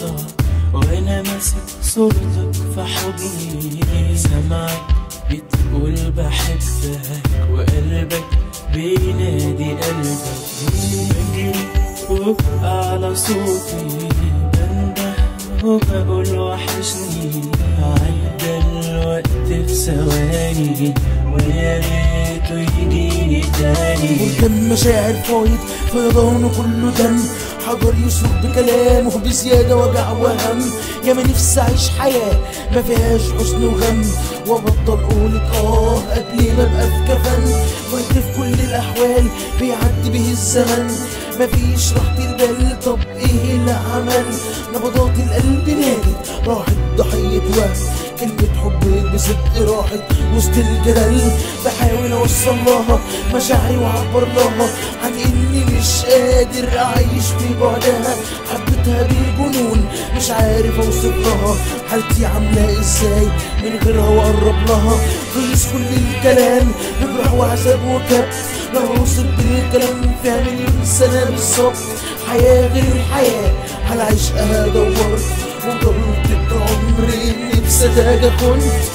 فرصة وانا ماسك صورتك في حضني سامعك بتقول بحبك وقلبك بينادي قلبك بجري وابقى على صوتي بنده وبقول وحشني عدى الوقت في ثواني ويا ريته يجيني تاني وكان مشاعر فايض فيضانه كله دم حجر يسوق بكلامه بزيادة وجع وهم يا ما نفسي أعيش حياة ما فيهاش حزن وغم وأبطل قولة آه قبل ما أبقى في كفن وقت في كل الأحوال بيعدي به الزمن مفيش راحة البال طب إيه اللي عمل نبضات القلب نادت راحت ضحية وهم كلمة حب بصدق راحت وسط الجدل بحاول اوصل لها مشاعري واعبر لها عن اني مش قادر اعيش في بعدها حبيتها بالجنون مش عارف اوصف لها حالتي عاملة ازاي من غيرها واقرب لها خلص كل الكلام بجرح وعذاب وكبت لو وصلت للكلام فيها مليون سنة بالظبط حياة غير الحياة على عشقها دورت وضلت طول عمري نفسي اتاجى كنت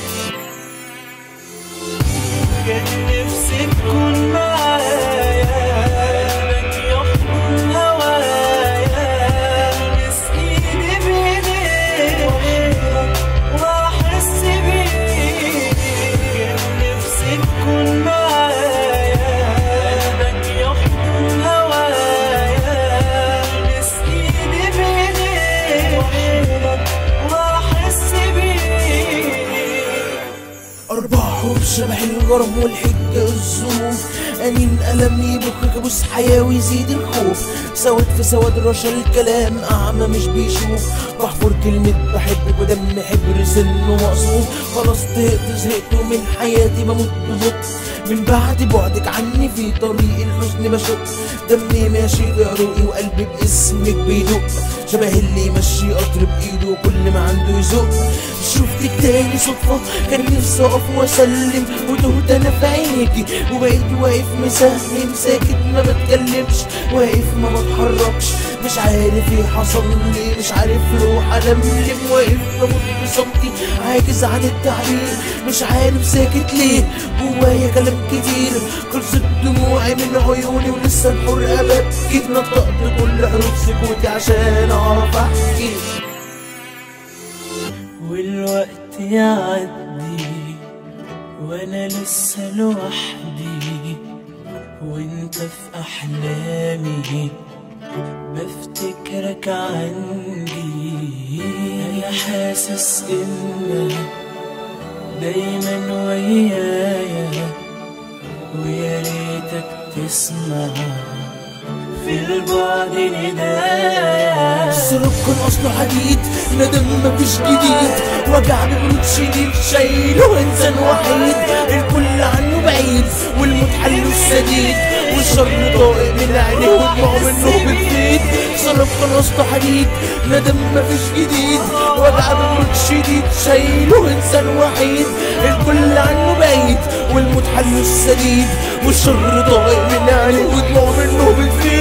كان نفسي تكون معايا قلبك يحضن هوايا لمس ايدي بايديك واحس بيك كان نفسي تكون معايا قلبك يحضن هوايا لمس ايدي بايديك واحس بيك أربع حب شبه الغرام والحجة الظروف أنين ألم يبكك أبوس حياة ويزيد الخوف سواد في سواد رشا الكلام أعمى مش بيشوف بحفر كلمة بحبك ودم حبر سنه مقصوف خلاص طهقت زهقت ومن حياتي بموت ببطء من بعد بعدك عني في طريق الحزن بشق دمي ماشي في عروقي وقلبي باسمك بيدق شبه اللي يمشي قطر بايده كل ما عنده يزق شفتك تاني صدفة كان نفسي اقف واسلم وتهت انا في عينيكي وبقيت واقف مسهم ساكت ما بتكلمش واقف ما بتحركش مش عارف ايه حصل لي مش عارف روح انملم واقف بموت بصمتي عاجز عن التعبير مش عارف ساكت ليه جوايا كلام كتير خلصت دموعي من عيوني ولسه الحرقة ببكي نطقت كل حروف سكوتي عشان اعرف احكي والوقت يعدي وانا لسه لوحدي وانت في احلامي بفتكرك عندي انا حاسس انك دايما ويايا ويا ريتك تسمع في البعد ندايا السلوك كان اصله حديد ندم مفيش جديد وجع ببرود شديد شايله انسان وحيد الكل عنه بعيد والموت حله السديد والشر طائق من عينيه ودموع منه بتزيد سلوك كان اصله حديد ندم مفيش جديد وجع ببرود شديد شايله انسان وحيد الكل عنه بعيد والموت حله السديد والشر طائق من عينيه ودموع منه بتزيد